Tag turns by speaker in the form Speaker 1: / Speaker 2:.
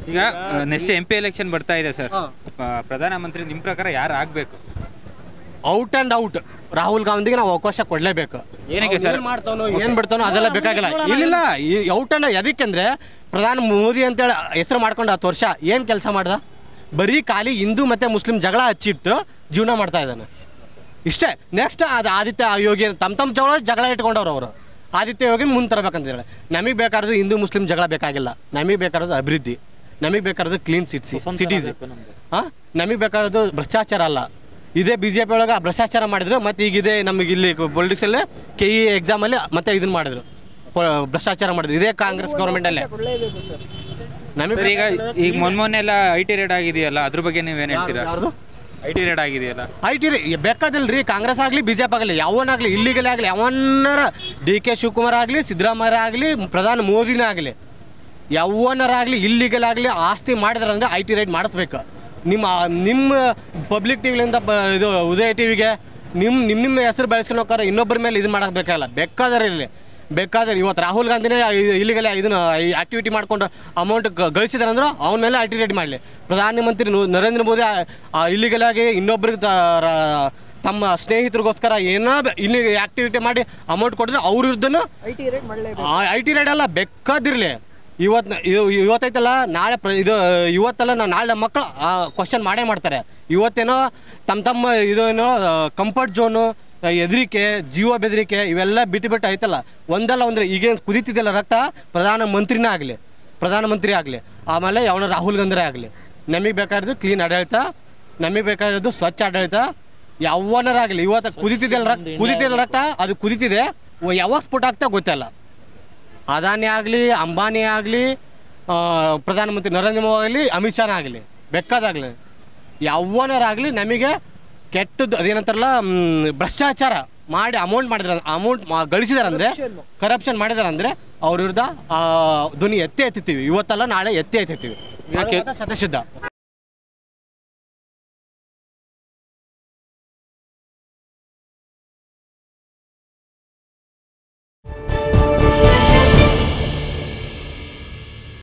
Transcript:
Speaker 1: ಈಗ next M P election ಬರ್ತಾ ಇದೆ ಸರ್ ಪ್ರಧಾನಮಂತ್ರಿ ನಿಮ್ಮ ಪ್ರಕಾರ ಯಾರು ಆಗಬೇಕು
Speaker 2: ಔಟ್ ಆ್ಯಂಡ್ ಔಟ್ ರಾಹುಲ್ ಗಾಂಧಿಗೆ ನಾವು ಅವಕಾಶ ಕೊಡಲೇಬೇಕು
Speaker 1: ಏನಕ್ಕೆ ಸರ್?
Speaker 2: ಏನ್ ಮಾಡ್ತಾನೋ ಏನ್ ಬಿಡ್ತಾನೋ ಅದೆಲ್ಲ ಬೇಕಾಗಿಲ್ಲ ಇಲ್ಲ ಈ ಔಟ್ ಅಂಡ್ ಎದಕ್ಕೆಂದ್ರೆ ಪ್ರಧಾನಿ ಮೋದಿ ಅಂತೇಳಿ ಹೆಸರು ಮಾಡ್ಕೊಂಡು ಹತ್ತು ವರ್ಷ ಏನು ಕೆಲಸ ಮಾಡ್ದ ಬರೀ ಖಾಲಿ ಹಿಂದೂ ಮತ್ತೆ ಮುಸ್ಲಿಂ ಜಗಳ ಹಚ್ಚಿಟ್ಟು ಜೀವನ ಮಾಡ್ತಾ ಇದ್ದಾನೆ ಇಷ್ಟೇ ನೆಕ್ಸ್ಟ್ ಅದು ಆದಿತ್ಯ ಯೋಗಿ ತಮ್ಮ ತಮ್ಮ ಜಗಳ ಜಗಳ ಇಟ್ಕೊಂಡವ್ರು ಅವರು ಆದಿತ್ಯ ಯೋಗಿ ಮುಂದೆ ತರಬೇಕಂತ ಹೇಳಿ ನಮಗೆ ಬೇಕಾಗಿರೋದು ಹಿಂದೂ ಮುಸ್ಲಿಂ ಜಗಳ ಬೇಕಾಗಿಲ್ಲ ನಮಗೆ ಬೇಕಾಗಿರೋದು ಅಭಿವೃದ್ಧಿ ನಮಗೆ ಬೇಕಾಗಿರೋದು ಕ್ಲೀನ್ ಸಿಟ್ಸಿ ಸಿಟೀಸ್ ಹಾಂ ನಮಗೆ ಬೇಕಾಗಿರೋದು ಭ್ರಷ್ಟಾಚಾರ ಅಲ್ಲ ಇದೇ ಬಿ ಜೆ ಪಿ ಒಳಗೆ ಭ್ರಷ್ಟಾಚಾರ ಮಾಡಿದ್ರು ಮತ್ತು ಈಗ ಇದೇ ನಮಗೆ ಇಲ್ಲಿ ಪೊಲಿಟಿಕ್ಸಲ್ಲೇ ಕೆ ಇ ಎಕ್ಸಾಮಲ್ಲಿ ಮತ್ತೆ ಇದನ್ನ ಮಾಡಿದ್ರು ಪ- ಭ್ರಷ್ಟಾಚಾರ ಮಾಡಿದ್ರು ಇದೇ ಕಾಂಗ್ರೆಸ್ ಗೌರ್ಮೆಂಟಲ್ಲೇ ನಮಗೆ
Speaker 1: ಸರ್ ಈಗ ಈಗ ಮೊನ್ನೆ ಮೊನ್ನೆ ಎಲ್ಲ ಐ ಟಿ ರೇಡ್ ಆಗಿದೆಯಲ್ಲ ಅದ್ರ ಬಗ್ಗೆ ನೀವೇನು ಹೇಳ್ತೀರಾ
Speaker 2: ಯಾರ್ದು?
Speaker 1: ಐ ಟಿ ರೇಡ್ ಆಗಿದೆಯಲ್ಲ
Speaker 2: ಐ ಟಿ ಬೇಕಾದಿಲ್ಲ ರೀ ಕಾಂಗ್ರೆಸ್ ಆಗಲಿ ಬಿ ಜೆ ಪಿ ಆಗಲಿ ಯಾವನಾಗಲಿ ಇಲ್ಲಿಗಲೇ ಆಗಲಿ ಯಾವನ್ನಾರ ಡಿ ಕೆ ಶಿವಕುಮಾರ್ ಆಗಲಿ ಸಿದ್ದರಾಮಯ್ಯ ಆಗಲಿ ಪ್ರಧಾನಿ ಮೋದಿನೇ ಆಗಲಿ ಯಾವನರಾಗಲಿ ಇಲ್ಲಿಗಲ್ ಆಗಲಿ ಆಸ್ತಿ ಮಾಡಿದ್ರೆ ಅಂದರೆ ಐ ಟಿ ರೈಡ್ ಮಾಡಿಸ್ಬೇಕು ನಿಮ್ಮ ನಿಮ್ಮ ಪಬ್ಲಿಕ್ ಟಿವಿಲಿಂದ ಬ ಇದು ಉದಯ ಟಿವಿಗೆ ನಿಮ್ಮ ನಿಮ್ಮ ನಿಮ್ಮ ಹೆಸರು ಬೆಳೆಸ್ಕೊಂಡು ಹೋಗ್ತಾರೆ ಇನ್ನೊಬ್ಬರ ಮೇಲೆ ಇದು ಮಾಡೋಕೆ ಬೇಕಾಗಲ್ಲ ಬೇಕಾದ್ರೆ ಇಲ್ಲಿ ಬೇಕಾದ್ರೆ ಇವತ್ತು ರಾಹುಲ್ ಗಾಂಧಿನೇ ಇಲ್ಲಿಗಲೇ ಇದನ್ನು ಆಕ್ಟಿವಿಟಿ ಮಾಡ್ಕೊಂಡು ಅಮೌಂಟ್ ಗಳಿಸಿದಾರೆ ಅಂದ್ರೆ ಅವನ ಮೇಲೆ ಐ ಟಿ ರೇಟ್ ಮಾಡಲಿ ಪ್ರಧಾನಮಂತ್ರಿ ನು- ನರೇಂದ್ರ ಮೋದಿ ಇಲ್ಲಿಗಲ್ ಆಗಿ ಇನ್ನೊಬ್ರಿಗೆ ತ- ರ- ತಮ್ಮ ಸ್ನೇಹಿತರಿಗೋಸ್ಕರ ಏನೋ ಬೆ- ಇಲ್ಲಿ ಆಕ್ಟಿವಿಟಿ ಮಾಡಿ ಅಮೌಂಟ್ ಕೊಟ್ಟಿದ್ರೆ ಅವ್ರ ವಿರುದ್ಧನೂ
Speaker 3: ಐ ಟಿ ರೇಟ್ ಮಾಡಲೇ
Speaker 2: ಐ ಟಿ ರೈಡ್ ಅಲ್ಲ ಬೇಕಾದಿರಲಿ ಇವತ್ತು ಇವತ್ತೈತಲ್ಲ ನಾಳೆ ಪ್ರ ಇದು ಇವತ್ತೆಲ್ಲ ನಾ- ನಾಳೆ ಮಕ್ಕಳು ಕ್ವಶನ್ ಮಾಡೇ ಮಾಡ್ತಾರೆ ಇವತ್ತೇನೋ ತಮ್ಮ ತಮ್ಮ ಇದು ಏನೋ ಕಂಫರ್ಟ್ ಝೋನು ಹೆದರಿಕೆ ಜೀವ ಬೆದರಿಕೆ ಇವೆಲ್ಲ ಬಿಟ್ಟು ಬಿಟ್ಟು ಐತಲ್ಲ ಒಂದಲ್ಲ ಅಂದ್ರೆ ಈಗೇನು ಕುದೀತಿದೆಯಲ್ಲ ರಕ್ತ ಪ್ರಧಾನ ಮಂತ್ರಿನೇ ಆಗಲಿ ಪ್ರಧಾನಮಂತ್ರಿ ಆಗಲಿ ಆಮೇಲೆ ಅವನ ರಾಹುಲ್ ಗಾಂಧಿರೇ ಆಗಲಿ ನಮಗೆ ಬೇಕಾಗಿರೋದು ಕ್ಲೀನ್ ಆಡಳಿತ ನಮಗೆ ಬೇಕಾಗಿರೋದು ಸ್ವಚ್ಛ ಆಡಳಿತ ಯಾವನರಾಗಲಿ ಇವತ್ತು ಕುದಿತಿದೆಯಲ್ಲ ರಕ್ತ ಕುದಿತಿದೆಯಲ್ಲ ರಕ್ತ ಅದು ಕುದಿತಿದೆ ವ- ಯಾವಾಗ ಸ್ಫೋಟ ಆಗ್ತಾ ಗೊತ್ತಿಲ್ಲ ಅದಾನಿ ಆಗಲಿ ಅಂಬಾನಿ ಆಗಲಿ ಪ್ರಧಾನಮಂತ್ರಿ ನರೇಂದ್ರ ಮೋದಿ ಆಗಲಿ ಅಮಿತ್ ಶಾನ ಆಗಲಿ ಬೇಕಾದಾಗಲಿ ಯಾವನರಾಗಲಿ ನಮಗೆ ಕೆಟ್ಟದ್ದು ಅದೇನಂತಾರಲ್ಲ ಮ್, ಭ್ರಷ್ಟಾಚಾರ ಮಾಡಿ ಅಮೌಂಟ್ ಮಾಡಿದ್ರೆ ಅಮೌಂಟ್ ಗಳಿಸಿದಾರೆ ಅಂದರೆ ಕರಪ್ಷನ್ ಮಾಡಿದಾರೆ ಅಂದರೆ ಅವ್ರ ವಿರುದ್ಧ ಆ, ಧ್ವನಿ ಎತ್ತಿ ಎತ್ತುತ್ತೀವಿ ಇವತ್ತಲ್ಲ ನಾಳೆ ಎತ್ತಿ ಎತ್ತುತ್ತೀವಿ
Speaker 1: ಯಾಕೆ?
Speaker 2: ಶತಸಿದ್ಧ